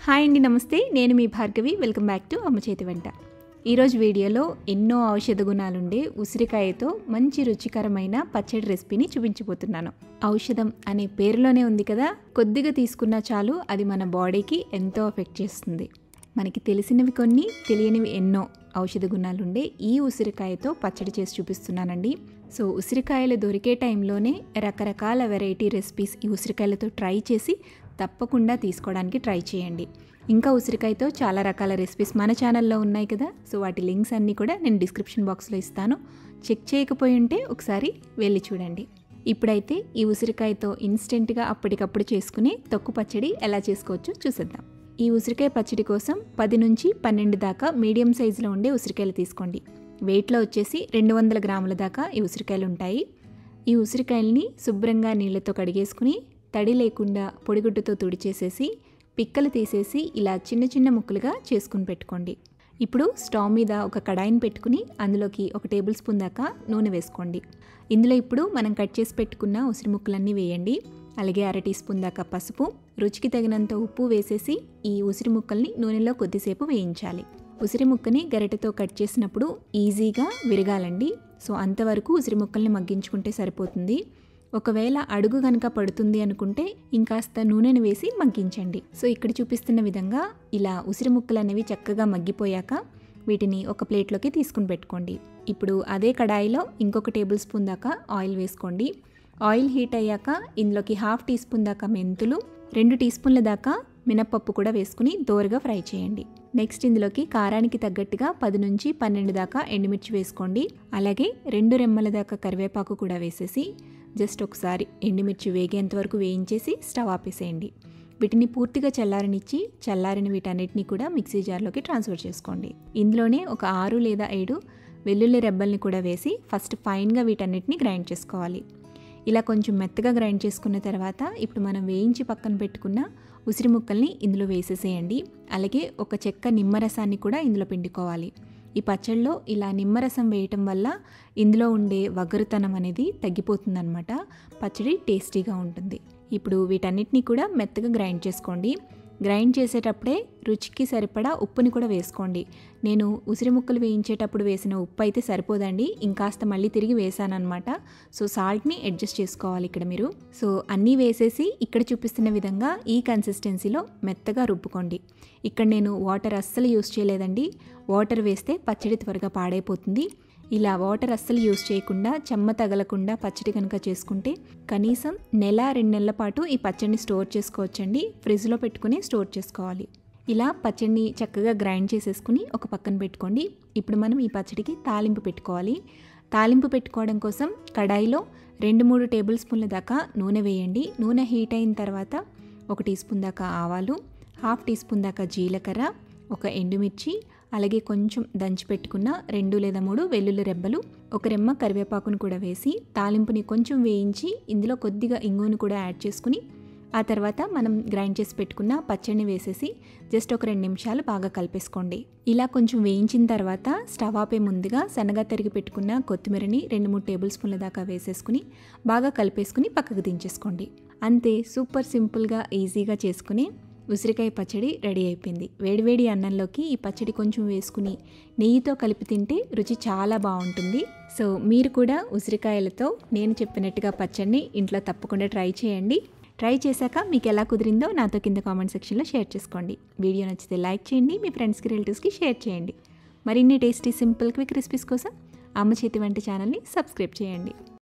hi అండి నమస్తే నేను మీ భార్గవి వెల్కమ్ బ్యాక్ టు అమ్మ చేతి వంట ఈరోజు వీడియోలో ఎన్నో ఔషధ గుణాలుండే ఉసిరికాయతో మంచి రుచికరమైన పచ్చడి రెసిపీని చూపించబోతున్నాను ఔషధం అనే పేరులోనే ఉంది కదా కొద్దిగా తీసుకున్నా చాలు అది మన బాడీకి ఎంతో ఎఫెక్ట్ చేస్తుంది మనకి తెలిసినవి కొన్ని తెలియనివి ఎన్నో ఔషధ గుణాలుండే ఈ ఉసిరికాయతో పచ్చడి చేసి చూపిస్తున్నానండి సో ఉసిరికాయలు దొరికే టైంలోనే రకరకాల వెరైటీ రెసిపీస్ ఈ ఉసిరికాయలతో ట్రై చేసి తప్పకుండా తీసుకోవడానికి ట్రై చేయండి ఇంకా ఉసిరికాయతో చాలా రకాల రెసిపీస్ మన ఛానల్లో ఉన్నాయి కదా సో వాటి లింక్స్ అన్నీ కూడా నేను డిస్క్రిప్షన్ బాక్స్లో ఇస్తాను చెక్ చేయకపోయి ఉంటే ఒకసారి వెళ్ళి చూడండి ఇప్పుడైతే ఈ ఉసిరికాయతో ఇన్స్టెంట్గా అప్పటికప్పుడు చేసుకుని తొక్కు పచ్చడి ఎలా చేసుకోవచ్చో చూసేద్దాం ఈ ఉసిరికాయ పచ్చడి కోసం పది నుంచి పన్నెండు దాకా మీడియం సైజులో ఉండే ఉసిరికాయలు తీసుకోండి వెయిట్లో వచ్చేసి రెండు వందల గ్రాముల దాకా ఈ ఉసిరికాయలు ఉంటాయి ఈ ఉసిరికాయల్ని శుభ్రంగా నీళ్ళతో కడిగేసుకుని తడి లేకుండా పొడిగుడ్డతో తుడిచేసేసి పిక్కలు తీసేసి ఇలా చిన్న చిన్న ముక్కలుగా చేసుకుని పెట్టుకోండి ఇప్పుడు స్టవ్ మీద ఒక కడాయిని పెట్టుకుని అందులోకి ఒక టేబుల్ స్పూన్ దాకా నూనె వేసుకోండి ఇందులో ఇప్పుడు మనం కట్ చేసి పెట్టుకున్న ఉసిరి ముక్కలన్నీ వేయండి అలాగే అర టీ స్పూన్ దాకా పసుపు రుచికి తగినంత ఉప్పు వేసేసి ఈ ఉసిరి ముక్కల్ని నూనెలో కొద్దిసేపు వేయించాలి ఉసిరి ముక్కని గరిటెతో కట్ చేసినప్పుడు ఈజీగా విరగాలండి సో అంతవరకు ఉసిరి ముక్కల్ని మగ్గించుకుంటే సరిపోతుంది ఒకవేళ అడుగు కనుక పడుతుంది అనుకుంటే ఇంకాస్త నూనెను వేసి మగ్గించండి సో ఇక్కడ చూపిస్తున్న విధంగా ఇలా ఉసిరి ముక్కలు అనేవి చక్కగా మగ్గిపోయాక వీటిని ఒక ప్లేట్లోకి తీసుకుని పెట్టుకోండి ఇప్పుడు అదే కడాయిలో ఇంకొక టేబుల్ స్పూన్ దాకా ఆయిల్ వేసుకోండి ఆయిల్ హీట్ అయ్యాక ఇందులోకి హాఫ్ టీ స్పూన్ దాకా మెంతులు రెండు టీ స్పూన్ల దాకా మినప్పప్పు కూడా వేసుకుని దోరగా ఫ్రై చేయండి నెక్స్ట్ ఇందులోకి కారానికి తగ్గట్టుగా పది నుంచి పన్నెండు దాకా ఎండుమిర్చి వేసుకోండి అలాగే రెండు రెమ్మల దాకా కరివేపాకు కూడా వేసేసి జస్ట్ ఒకసారి ఎండుమిర్చి వేగేంత వరకు వేయించేసి స్టవ్ ఆపేసేయండి వీటిని పూర్తిగా చల్లారనిచ్చి చల్లారిన వీటన్నిటిని కూడా మిక్సీ జార్లోకి ట్రాన్స్ఫర్ చేసుకోండి ఇందులోనే ఒక ఆరు లేదా ఏడు వెల్లుల్లి రెబ్బల్ని కూడా వేసి ఫస్ట్ ఫైన్గా వీటన్నిటిని గ్రైండ్ చేసుకోవాలి ఇలా కొంచెం మెత్తగా గ్రైండ్ చేసుకున్న తర్వాత ఇప్పుడు మనం వేయించి పక్కన పెట్టుకున్న ఉసిరి ముక్కల్ని ఇందులో వేసేసేయండి అలాగే ఒక చెక్క నిమ్మరసాన్ని కూడా ఇందులో పిండుకోవాలి ఈ పచ్చళ్ళలో ఇలా నిమ్మరసం వేయటం వల్ల ఇందులో ఉండే వగరుతనం అనేది తగ్గిపోతుందన్నమాట పచ్చడి టేస్టీగా ఉంటుంది ఇప్పుడు వీటన్నిటిని కూడా మెత్తగా గ్రైండ్ చేసుకోండి గ్రైండ్ చేసేటప్పుడే రుచికి సరిపడా ఉప్పుని కూడా వేసుకోండి నేను ఉసిరి ముక్కలు వేయించేటప్పుడు వేసిన ఉప్పు అయితే సరిపోదండి ఇంకాస్త మళ్ళీ తిరిగి వేసానమాట సో సాల్ట్ని అడ్జస్ట్ చేసుకోవాలి ఇక్కడ మీరు సో అన్నీ వేసేసి ఇక్కడ చూపిస్తున్న విధంగా ఈ కన్సిస్టెన్సీలో మెత్తగా రుబ్బుకోండి ఇక్కడ నేను వాటర్ అస్సలు యూస్ చేయలేదండి వాటర్ వేస్తే పచ్చడి త్వరగా పాడైపోతుంది ఇలా వాటర్ అస్సలు యూస్ చేయకుండా చెమ్మ తగలకుండా పచ్చడి కనుక చేసుకుంటే కనీసం నెల రెండు నెలల పాటు ఈ పచ్చడిని స్టోర్ చేసుకోవచ్చండి ఫ్రిడ్జ్లో పెట్టుకుని స్టోర్ చేసుకోవాలి ఇలా పచ్చడిని చక్కగా గ్రైండ్ చేసేసుకుని ఒక పక్కన పెట్టుకోండి ఇప్పుడు మనం ఈ పచ్చడికి తాలింపు పెట్టుకోవాలి తాలింపు పెట్టుకోవడం కోసం కడాయిలో రెండు మూడు టేబుల్ స్పూన్ల దాకా నూనె వేయండి నూనె హీట్ అయిన తర్వాత ఒక టీ స్పూన్ దాకా ఆవాలు హాఫ్ టీ స్పూన్ దాకా జీలకర్ర ఒక ఎండుమిర్చి అలాగే కొంచెం దంచి పెట్టుకున్న రెండు లేదా మూడు వెల్లుల్లి రెబ్బలు ఒక రెమ్మ కరివేపాకును కూడా వేసి తాలింపుని కొంచెం వేయించి ఇందులో కొద్దిగా ఇంగువను కూడా యాడ్ చేసుకుని ఆ తర్వాత మనం గ్రైండ్ చేసి పెట్టుకున్న పచ్చడిని వేసేసి జస్ట్ ఒక రెండు నిమిషాలు బాగా కలిపేసుకోండి ఇలా కొంచెం వేయించిన తర్వాత స్టవ్ ఆపే ముందుగా సన్నగా తరిగి పెట్టుకున్న కొత్తిమీరని రెండు మూడు టేబుల్ స్పూన్ల దాకా వేసేసుకుని బాగా కలిపేసుకుని పక్కకు దించేసుకోండి అంతే సూపర్ సింపుల్గా ఈజీగా చేసుకుని ఉసిరికాయ పచ్చడి రెడీ అయిపోయింది వేడివేడి అన్నంలోకి ఈ పచ్చడి కొంచెం వేసుకుని నెయ్యితో కలిపి తింటే రుచి చాలా బాగుంటుంది సో మీరు కూడా ఉసిరికాయలతో నేను చెప్పినట్టుగా పచ్చడిని ఇంట్లో తప్పకుండా ట్రై చేయండి ట్రై చేశాక మీకు ఎలా కుదిరిందో నాతో కింద కామెంట్ సెక్షన్లో షేర్ చేసుకోండి వీడియో నచ్చితే లైక్ చేయండి మీ ఫ్రెండ్స్కి రిలేటివ్స్కి షేర్ చేయండి మరిన్ని టేస్టీ సింపుల్ క్విక్ రెసిపీస్ కోసం అమ్మ చేతి వంట ఛానల్ని సబ్స్క్రైబ్ చేయండి